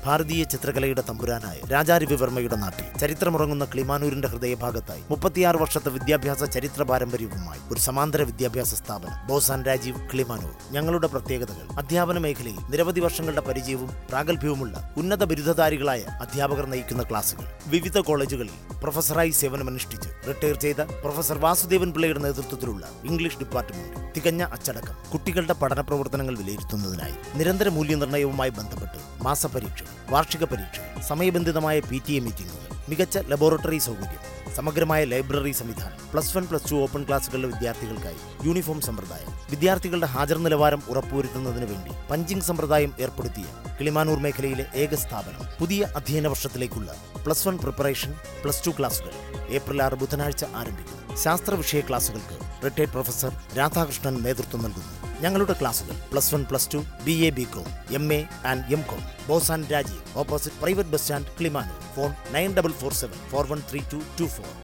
ഭാരതീയ ചിത്രകലയുടെ തമ്പുരാനായ രാജാരവിവർമ്മയുടെ നാട്ടിൽ ചരിത്രമുറങ്ങുന്ന ക്ലിമാനൂരിന്റെ ഹൃദയഭാഗത്തായി മുപ്പത്തിയാറ് വർഷത്തെ വിദ്യാഭ്യാസ ചരിത്ര പാരമ്പര്യവുമായി ഒരു സമാന്തര വിദ്യാഭ്യാസ സ്ഥാപനം ബോസാൻ രാജീവ് ക്ലിമാനൂർ ഞങ്ങളുടെ പ്രത്യേകതകൾ അധ്യാപന മേഖലയിൽ നിരവധി വർഷങ്ങളുടെ പരിചയവും പ്രാഗൽഭ്യവുമുള്ള ഉന്നത ബിരുദധാരികളായ അധ്യാപകർ നയിക്കുന്ന ക്ലാസുകൾ വിവിധ കോളേജുകളിൽ പ്രൊഫസറായി സേവനമനുഷ്ഠിച്ച് റിട്ടയർ ചെയ്ത പ്രൊഫസർ വാസുദേവൻ പിള്ളയുടെ നേതൃത്വത്തിലുള്ള ഇംഗ്ലീഷ് ഡിപ്പാർട്ട്മെന്റ് തികഞ്ഞ അച്ചടക്കം കുട്ടികളുടെ പഠന പ്രവർത്തനങ്ങൾ വിലയിരുത്തുന്നതിനായി നിരന്തര മൂല്യനിർണ്ണയവുമായി ബന്ധപ്പെട്ട് മാസപരീക്ഷകൾ വാർഷിക പരീക്ഷകൾ സമയബന്ധിതമായ പി ടി എ മീറ്റിംഗുകൾ മികച്ച ലബോറട്ടറി സൗകര്യം സമഗ്രമായ ലൈബ്രറി സംവിധാനം plus one plus two open ക്ലാസുകളിലെ വിദ്യാർത്ഥികൾക്കായി യൂണിഫോം സമ്പ്രദായം വിദ്യാർത്ഥികളുടെ ഹാജർ നിലവാരം ഉറപ്പുവരുത്തുന്നതിന് വേണ്ടി പഞ്ചിംഗ് സമ്പ്രദായം ഏർപ്പെടുത്തിയ കിളിമാനൂർ മേഖലയിലെ ഏക സ്ഥാപനം പുതിയ അധ്യയന വർഷത്തിലേക്കുള്ള plus one preparation plus two ക്ലാസുകൾ ഏപ്രിൽ ആറ് ബുധനാഴ്ച ആരംഭിക്കും ശാസ്ത്ര വിഷയ ക്ലാസുകൾക്ക് റിട്ടയർഡ് പ്രൊഫസർ രാധാകൃഷ്ണൻ നേതൃത്വം നൽകുന്നു ഞങ്ങളുടെ ക്ലാസുകൾ plus one plus two B A B com M A and M com Bose and Rajeev opposite private bus stand Kilimanoor phone nine double four seven four one three two two four